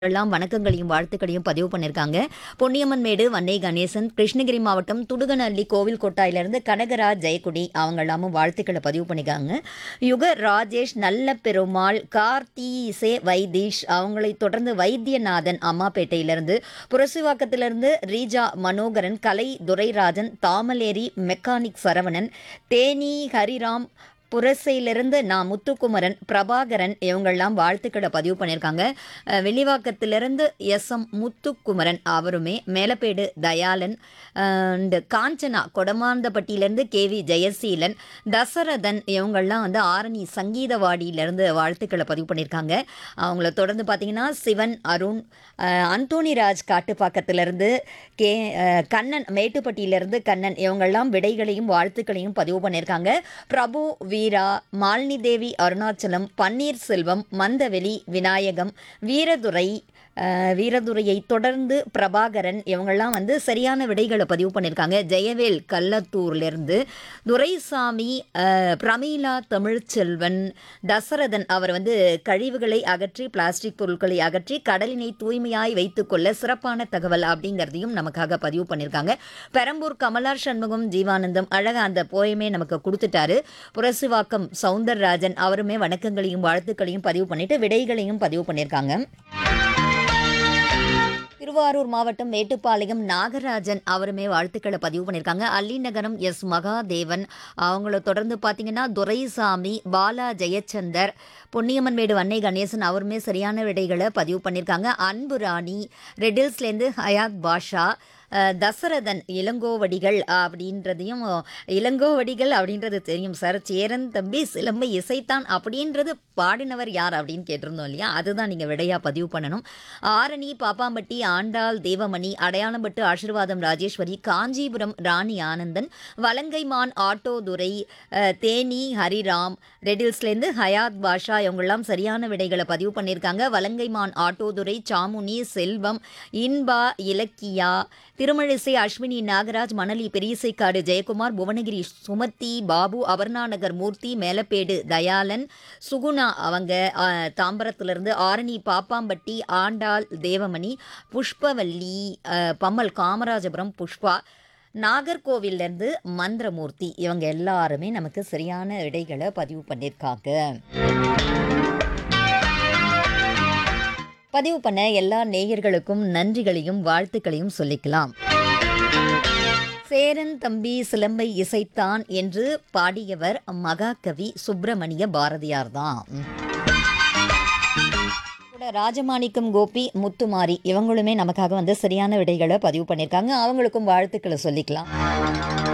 எல்லாம் வணக்கங்களையும் வாழ்த்துக்களையும் பதிவு பண்ணியிருக்காங்க பொன்னியம்மன் மேடு வன்னை கணேசன் கிருஷ்ணகிரி மாவட்டம் துடுகநல்லி கோவில் கொட்டாயிலிருந்து கனகராஜ் ஜெயக்குடி அவங்க எல்லாமும் வாழ்த்துக்களை பதிவு பண்ணியிருக்காங்க யுக ராஜேஷ் நல்ல பெருமாள் கார்த்திசே வைதீஷ் அவங்களை தொடர்ந்து வைத்தியநாதன் அம்மாப்பேட்டையிலிருந்து புரசுவாக்கத்திலிருந்து ரீஜா மனோகரன் கலை துரைராஜன் தாமலேரி மெக்கானிக் சரவணன் தேனி ஹரிராம் புரசையிலிருந்து நான் முத்துக்குமரன் பிரபாகரன் இவங்கெல்லாம் வாழ்த்துக்களை பதிவு பண்ணியிருக்காங்க அஹ் வெளிவாக்கத்திலிருந்து எஸ் எம் முத்துக்குமரன் அவருமே மேலப்பேடு தயாளன் அண்ட் காஞ்சனா கொடமாந்தப்பட்டியிலேருந்து கே வி ஜெயசீலன் தசரதன் இவங்கெல்லாம் வந்து ஆரணி சங்கீதவாடியிலேருந்து வாழ்த்துக்களை பதிவு பண்ணியிருக்காங்க அவங்கள தொடர்ந்து பார்த்தீங்கன்னா சிவன் அருண் அஹ் அந்தோணிராஜ் காட்டுப்பாக்கத்திலிருந்து கே அஹ் கண்ணன் மேட்டுப்பட்டியிலிருந்து கண்ணன் இவங்கெல்லாம் விடைகளையும் வாழ்த்துக்களையும் பதிவு பண்ணியிருக்காங்க பிரபு வீரா மாலினி தேவி அருணாச்சலம் பன்னீர்செல்வம் மந்தவெளி விநாயகம் வீரதுரை அஹ், வீரதுரையை தொடர்ந்து பிரபாகரன் இவங்கெல்லாம் வந்து சரியான விடைகளை பதிவு பண்ணியிருக்காங்க ஜெயவேல் கல்லத்தூர்லேருந்து துரைசாமி அஹ், பிரமீளா தமிழ்ச்செல்வன் தசரதன் அவர் வந்து கழிவுகளை அகற்றி பிளாஸ்டிக் பொருட்களை அகற்றி கடலினை தூய்மையாய் வைத்துக்கொள்ள சிறப்பான தகவல் அப்படிங்கிறதையும் நமக்காக பதிவு பண்ணியிருக்காங்க பெரம்பூர் கமலார் சண்முகம் ஜீவானந்தம் அழகா அந்த போயமே நமக்கு கொடுத்துட்டாரு புரசுவாக்கம் சவுந்தரராஜன் அவருமே வணக்கங்களையும் வாழ்த்துக்களையும் பதிவு பண்ணிட்டு விடைகளையும் பதிவு பண்ணியிருக்காங்க திருவாரூர் மாவட்டம் மேட்டுப்பாளையம் நாகராஜன் அவருமே வாழ்த்துக்களை பதிவு பண்ணியிருக்காங்க அல்லிநகரம் எஸ் மகாதேவன் அவங்கள தொடர்ந்து பார்த்தீங்கன்னா துரைசாமி பாலா ஜெயச்சந்தர் பொன்னியம்மன் மேடு வன்னை கணேசன் அவருமே சரியான விடைகளை பதிவு பண்ணியிருக்காங்க அன்பு ராணி ரெடில்ஸ்லேருந்து ஹயாத் பாஷா அஹ், தசரதன் இளங்கோவடிகள் அப்படின்றதையும் இளங்கோவடிகள் அப்படின்றது தெரியும் சார் சேரன் தம்பி சிலம்பை இசைத்தான் அப்படின்றது பாடினவர் யார் அப்படின்னு கேட்டிருந்தோம் இல்லையா அதுதான் நீங்கள் விடையாக பதிவு பண்ணணும் ஆரணி பாப்பாம்பட்டி ஆண்டாள் தேவமணி அடையாளம்பட்டு ஆசீர்வாதம் ராஜேஸ்வரி காஞ்சிபுரம் ராணி ஆனந்தன் வலங்கைமான் ஆட்டோ துரை அஹ், தேனி ஹரிராம் ரெடில்ஸ்லேருந்து ஹயாத் பாஷா இவங்கெல்லாம் சரியான விடைகளை பதிவு பண்ணியிருக்காங்க வலங்கைமான் ஆட்டோதுரை சாமுனி செல்வம் இன்பா இலக்கியா திருமழிசை அஸ்வினி நாகராஜ் மணலி பெரியசைக்காடு ஜெயக்குமார் புவனகிரி சுமதி பாபு அபர்ணாநகர் மூர்த்தி மேலப்பேடு தயாளன் சுகுணா அவங்க அஹ், தாம்பரத்திலிருந்து ஆரணி பாப்பாம்பட்டி ஆண்டாள் தேவமணி புஷ்பவல்லி அஹ், பம்மல் காமராஜபுரம் புஷ்பா நாகர்கோவில்லேருந்து மந்திரமூர்த்தி இவங்க எல்லாருமே நமக்கு சரியான விடைகளை பதிவு பண்ணியிருக்காங்க பதிவு பண்ண எல்லா நேயர்களுக்கும் நன்றிகளையும் வாழ்த்துக்களையும் சொல்லிக்கலாம் சேரன் தம்பி சிலம்பை இசைத்தான் என்று பாடியவர் மகாகவி சுப்பிரமணிய பாரதியார் தான் கூட ராஜமாணிக்கம் கோபி முத்துமாரி இவங்களுமே நமக்காக வந்து சரியான விடைகளை பதிவு பண்ணியிருக்காங்க அவங்களுக்கும் வாழ்த்துக்களை சொல்லிக்கலாம்